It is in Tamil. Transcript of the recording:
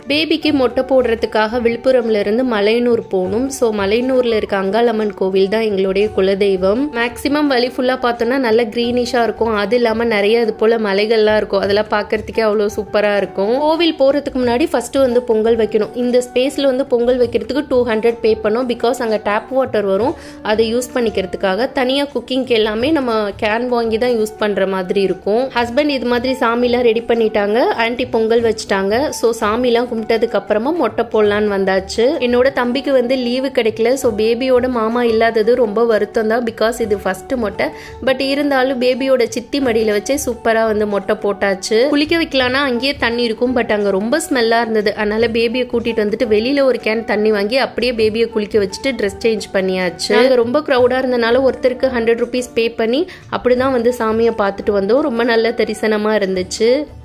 பேபிக்கு மொட்டை போடுறதுக்காக விழுப்புரம்ல இருந்து மலையனூர் போகணும் ஸோ மலையனூர்ல இருக்க அங்காளம்மன் கோவில் தான் எங்களுடைய குலதெய்வம் மேக்சிமம் வழி ஃபுல்லா பார்த்தோம்னா நல்ல கிரீனிஷா இருக்கும் அது இல்லாம நிறைய இது போல மலைகள்லாம் இருக்கும் அதெல்லாம் பார்க்கறதுக்கே அவ்வளோ சூப்பரா இருக்கும் கோவில் போறதுக்கு முன்னாடி ஃபர்ஸ்ட் வந்து பொங்கல் வைக்கணும் இந்த ஸ்பேஸ்ல வந்து பொங்கல் வைக்கிறதுக்கு டூ ஹண்ட்ரட் பே பண்ணோம் பிகாஸ் அங்க டேப் வாட்டர் வரும் அதை யூஸ் பண்ணிக்கிறதுக்காக தனியா குக்கிங்க்கு எல்லாமே நம்ம கேன் வாங்கி தான் யூஸ் பண்ற மாதிரி இருக்கும் ஹஸ்பண்ட் இது மாதிரி சாமிலாம் ரெடி பண்ணிட்டாங்க ஆன்டி பொங்கல் வச்சுட்டாங்க ஸோ சாமிலாம் கும்பிட்டதுக்கு அப்புறமா மொட்டை போடலான்னு வந்தாச்சு என்னோட தம்பிக்கு வந்து லீவு கிடைக்கல ஸோ பேபியோட மாமா இல்லாதது ரொம்ப வருத்தம் தான் பிகாஸ் இது ஃபர்ஸ்ட் மொட்டை பட் இருந்தாலும் பேபியோட சித்தி மடியில வச்சே சூப்பரா வந்து மொட்டை போட்டாச்சு குளிக்க வைக்கலாம்னா அங்கேயே தண்ணி இருக்கும் பட் அங்க ரொம்ப ஸ்மெல்லா இருந்தது அதனால பேபியை கூட்டிட்டு வந்துட்டு வெளியில ஒரு கேன் தண்ணி வாங்கி அப்படியே பேபியை குளிக்க வச்சுட்டு ட்ரெஸ் சேஞ்ச் பண்ணியாச்சு நாங்க ரொம்ப க்ரௌடா இருந்தனால ஒருத்தருக்கு ஹண்ட்ரட் ருபீஸ் பே பண்ணி அப்படிதான் வந்து சாமியை பார்த்துட்டு வந்தோம் ரொம்ப நல்ல தரிசனமா இருந்துச்சு